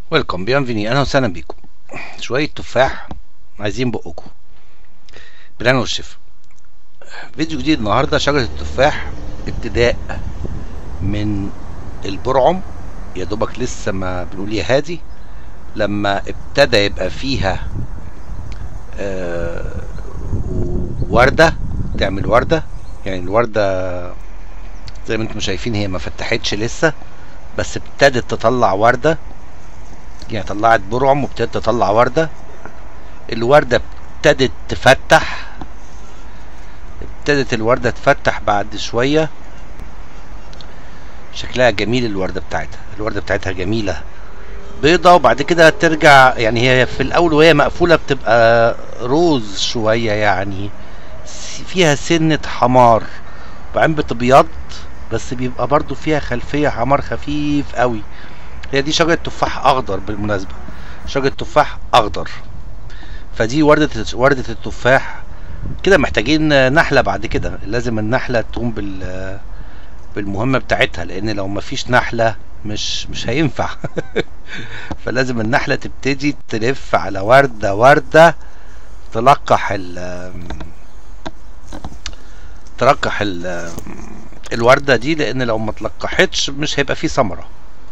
ويلكم بيانفيني اهلا وسهلا بيكم شوية تفاح عايزين بقكم بالهنا والشفا فيديو جديد النهاردة شجرة التفاح ابتداء من البرعم يا دوبك لسه ما بنقول يا هادي لما ابتدى يبقى فيها آه وردة تعمل وردة يعني الوردة زي ما انتم شايفين هي ما فتحتش لسه بس ابتدت تطلع وردة يعني طلعت برعم وابتدت تطلع وردة الوردة ابتدت تفتح ابتدت الوردة تفتح بعد شوية شكلها جميل الوردة بتاعتها الوردة بتاعتها جميلة بيضة وبعد كده ترجع يعني هي في الأول وهي مقفولة بتبقى روز شوية يعني فيها سنة حمار وبعدين بتبيض بس بيبقى برضو فيها خلفية حمار خفيف قوي هي دي شجرة تفاح أخضر بالمناسبة شجرة تفاح أخضر فدي وردة وردة التفاح كده محتاجين نحلة بعد كده لازم النحلة تقوم بال بالمهمة بتاعتها لأن لو مفيش نحلة مش مش هينفع فلازم النحلة تبتدي تلف على وردة وردة تلقح ال تلقح ال الوردة دي لأن لو ما تلقحتش مش هيبقى فيه ثمرة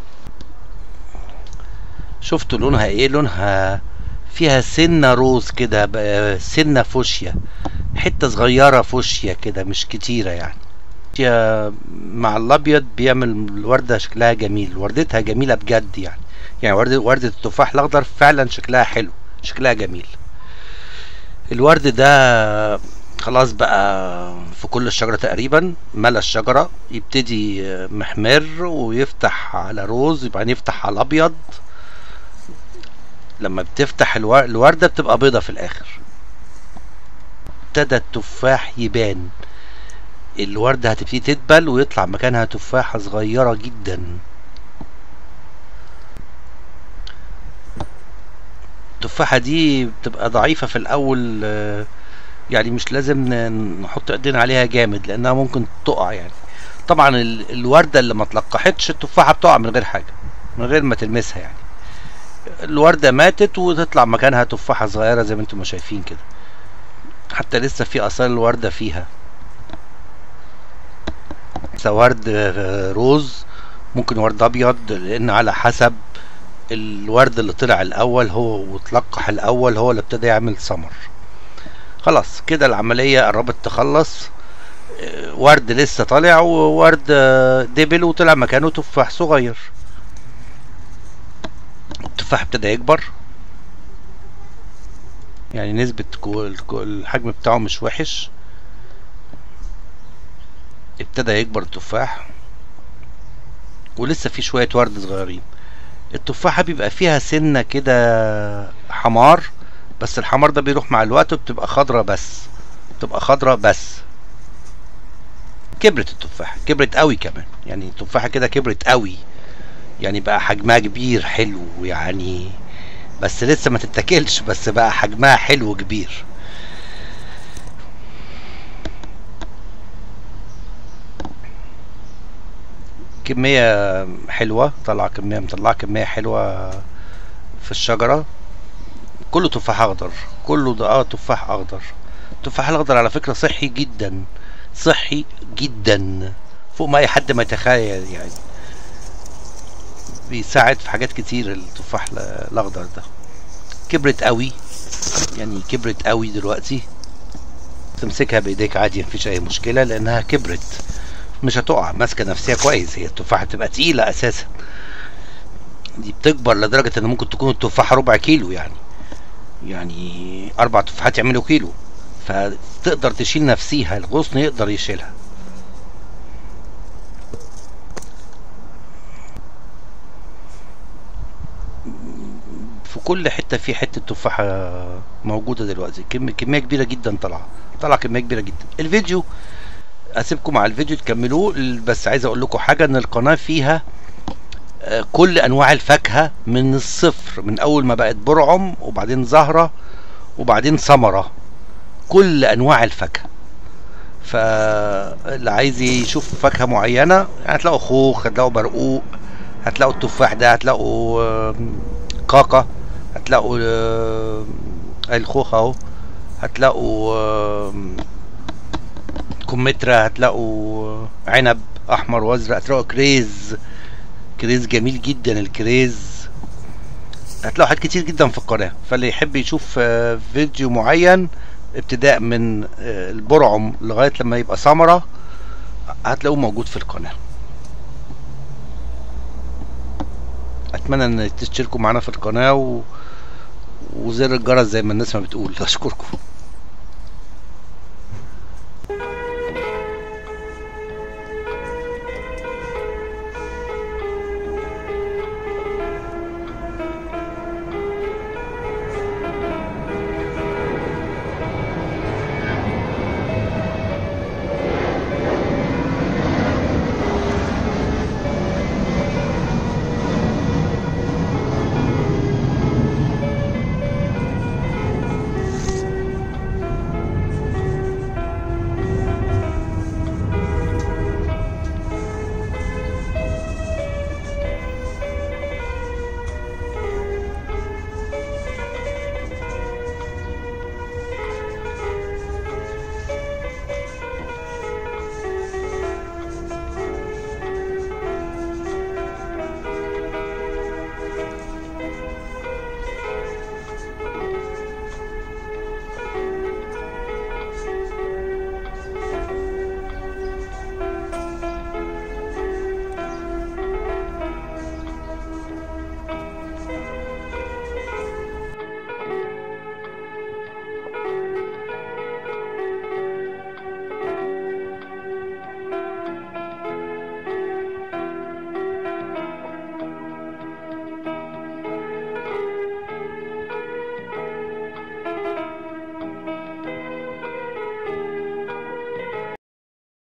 شفتوا لونها ايه لونها فيها سنة روز كده سنة فوشيا حتة صغيرة فوشيا كده مش كتيرة يعني مع الابيض بيعمل الوردة شكلها جميل وردتها جميلة بجد يعني يعني وردة وردة التفاح الاخضر فعلا شكلها حلو شكلها جميل الورد ده خلاص بقى في كل الشجرة تقريبا ملا الشجرة يبتدي محمر ويفتح على روز يبقى يفتح على الابيض لما بتفتح الوردة بتبقى بيضة في الآخر ابتدى التفاح يبان الوردة هتبتدي تدبل ويطلع مكانها تفاحة صغيرة جدا التفاحة دي بتبقى ضعيفة في الأول يعني مش لازم نحط ايدينا عليها جامد لأنها ممكن تقع يعني طبعا الوردة اللي ما تلقحتش التفاحة بتقع من غير حاجة من غير ما تلمسها يعني الوردة ماتت وتطلع مكانها تفاحة صغيرة زي ما انتم شايفين كده حتى لسه في اثار الوردة فيها ورد روز ممكن ورد ابيض لان على حسب الورد اللي طلع الاول هو وتلقح الاول هو اللي ابتدى يعمل ثمر خلاص كده العملية قربت تخلص ورد لسه طالع وورد دبل وطلع مكانه تفاح صغير التفاح ابتدى يكبر يعني نسبة الحجم بتاعه مش وحش ابتدى يكبر التفاح ولسه في شوية ورد صغيرين التفاحة بيبقى فيها سنة كده حمار بس الحمار ده بيروح مع الوقت وبتبقى خضرة بس بتبقى خضرة بس كبرت التفاحة كبرت قوي كمان يعني التفاحة كده كبرت قوي يعني بقى حجمها كبير حلو يعني بس لسه ما تتاكلش بس بقى حجمها حلو كبير كمية حلوة طلع كمية مطلعة كمية حلوة في الشجرة كله تفاح اخضر كله ده اه تفاح اخضر التفاح الاخضر على فكرة صحي جدا صحي جدا فوق ما اي حد ما يتخيل يعني بيساعد في حاجات كتير التفاح الاخضر ده كبرت قوي يعني كبرت قوي دلوقتي تمسكها بايديك عادي مفيش اي مشكله لانها كبرت مش هتقع ماسكه نفسها كويس هي التفاحه تبقى تقيله اساسا دي بتكبر لدرجه ان ممكن تكون التفاحه ربع كيلو يعني يعني اربع تفاحات يعملوا كيلو فتقدر تشيل نفسيها الغصن يقدر يشيلها في كل حته في حته تفاحه موجوده دلوقتي كم كميه كبيره جدا طالعه طالعه كميه كبيره جدا الفيديو اسيبكم مع الفيديو تكملوه بس عايز اقول لكم حاجه ان القناه فيها كل انواع الفاكهه من الصفر من اول ما بقت برعم وبعدين زهره وبعدين ثمره كل انواع الفاكهه فاللي عايز يشوف فاكهه معينه هتلاقوا خوخ هتلاقوا برقوق هتلاقوا التفاح ده هتلاقوا الكاكا هتلاقوا آه، الخوخ اهو هتلاقوا آه، كمثرى هتلاقوا عنب احمر وازرق هتلاقوا كريز كريز جميل جدا الكريز هتلاقوا حاجات كتير جدا في القناة فاللي يحب يشوف آه، فيديو معين ابتداء من آه، البرعم لغاية لما يبقى ثمرة هتلاقوه موجود في القناة اتمنى ان تشتركوا معنا في القناة و... وزر الجرس زي ما الناس ما بتقول اشكركم